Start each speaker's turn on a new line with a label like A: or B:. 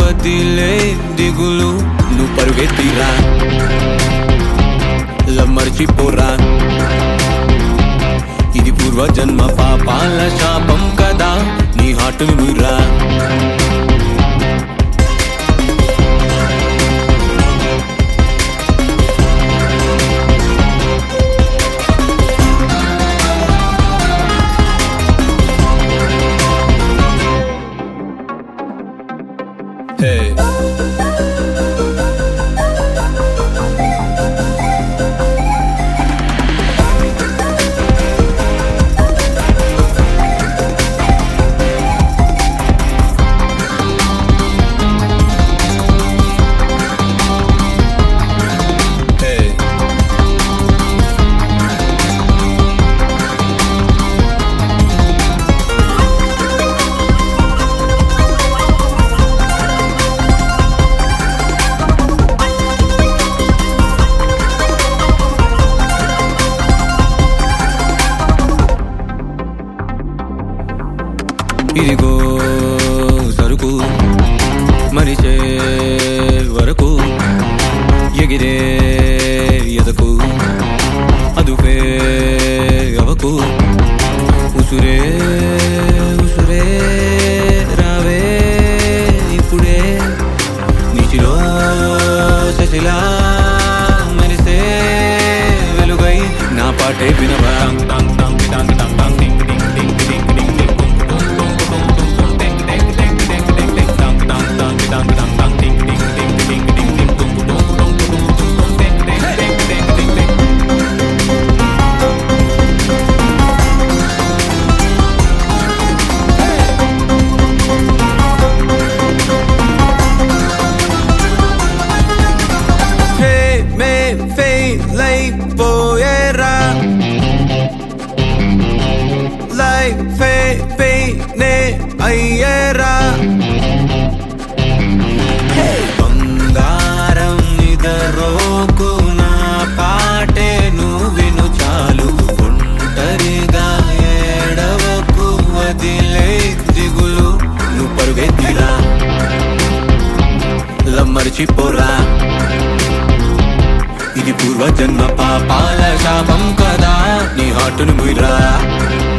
A: వదిలే దిగులు నువ్వు పరుగెత్తిరా మర్చిపోరా ఇది పూర్వజన్మ పాపాల శాపం కదా నీ హాటును నురా Hey. Hey. ఇదిగో సరుకు మరిచే వరకు ఎగిరే ఎదకు అదుపే అవకు ఉసురే ఉసురే రావే ఇప్పుడే నీటిలో శశిలా మరిసే వెలుగై నా పాటే వినవా టాంగ్ టాంగ్ టాంగ్ టాంగ్ టాంగ్ టింగ్ టింగ్ టింగ్ టింగ్ టింగ్ టింగ్ me పోయేరా లైఫ్ నే అయ్యేరా బంగారం నిదరోకు నా పాటే నువ్వు విను చాలు ఒంటరిగా ఏడవకు వదిలే దిగులు నువ్వు పరుగెత్తిరా మర్చిపోరా ఇది పూర్వజన్మ పాపాల శాపం కదా నీ హాటును ముయిరా